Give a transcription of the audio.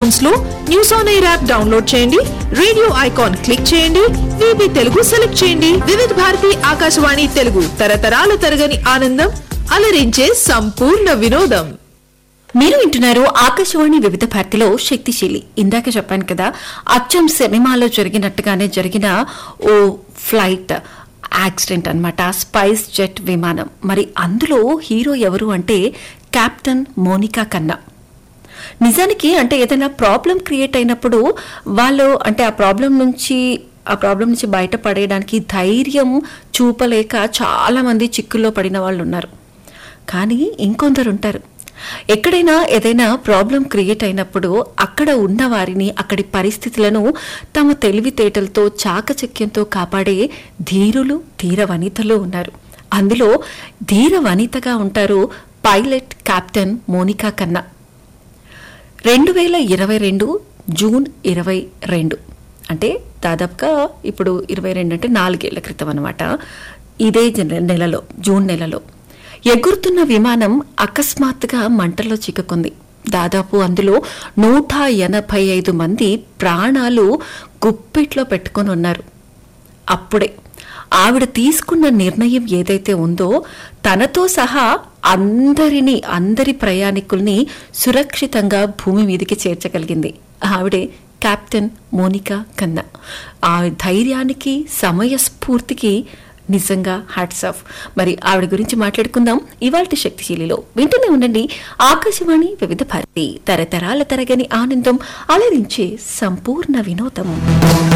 లో news on air app download చేయండి radio icon click చేయండి వివి తెలుగు సెలెక్ట్ చేయండి వివిధ భారతి ఆకాశవాణి తెలుగు తరతరాల తరగని ఆనందం అలరించే సంపూర్ణ వినోదం మీరు వింటున్నారు ఆకాశవాణి వివిధ భారతిలో శక్తిశీలి ఇందాక చెప్పాను కదా అచ్చం సినిమాలో జరిగినట్టుగానే జరిగిన ఓ ఫ్లైట్ యాక్సిడెంట్ అన్నమాట స్పైస్ జెట్ విమానం మరి అందులో హీరో ఎవరు అంటే కెప్టెన్ మోనికా కన్నా నిజానికి అంటే ఏదైనా ప్రాబ్లం క్రియేట్ అయినప్పుడు వాళ్ళు అంటే ఆ ప్రాబ్లం నుంచి ఆ ప్రాబ్లం నుంచి బయటపడేయడానికి ధైర్యం చూపలేక చాలా మంది చిక్కుల్లో పడిన వాళ్ళు ఉన్నారు కానీ ఇంకొందరు ఉంటారు ఎక్కడైనా ఏదైనా ప్రాబ్లం క్రియేట్ అయినప్పుడు అక్కడ ఉన్న వారిని అక్కడి పరిస్థితులను తమ తెలివితేటలతో చాకచక్యంతో కాపాడే ధీరులు ధీర వనితలు ఉన్నారు అందులో ధీర వనితగా ఉంటారు పైలట్ కెప్టెన్ మోనికా కన్నా రెండు వేల ఇరవై రెండు జూన్ ఇరవై రెండు అంటే దాదాపుగా ఇప్పుడు ఇరవై రెండు అంటే నాలుగేళ్ల క్రితం అనమాట ఇదే జన- నెలలో జూన్ నెలలో ఎగురుతున్న విమానం అకస్మాత్తుగా మంటల్లో చిక్కుకుంది దాదాపు అందులో నూట ఎనభై ఐదు మంది ప్రాణాలు గుప్పిట్లో పెట్టుకొని ఉన్నారు అప్పుడే ఆవిడ తీసుకున్న నిర్ణయం ఏదైతే ఉందో తనతో సహా అందరినీ అందరి ప్రయాణికుల్ని సురక్షితంగా భూమి మీదకి చేర్చగలిగింది ఆవిడే కెప్టెన్ మోనికా కన్నా ఆ ధైర్యానికి సమయస్ఫూర్తికి నిజంగా హ్యాట్స్ ఆఫ్ మరి ఆవిడ గురించి మాట్లాడుకుందాం ఇవాల్టి శక్తిశీలిలో వింటూనే ఉండండి ఆకాశవాణి వివిధ భారతి తరతరాల తరగని ఆనందం అలరించే సంపూర్ణ వినోదం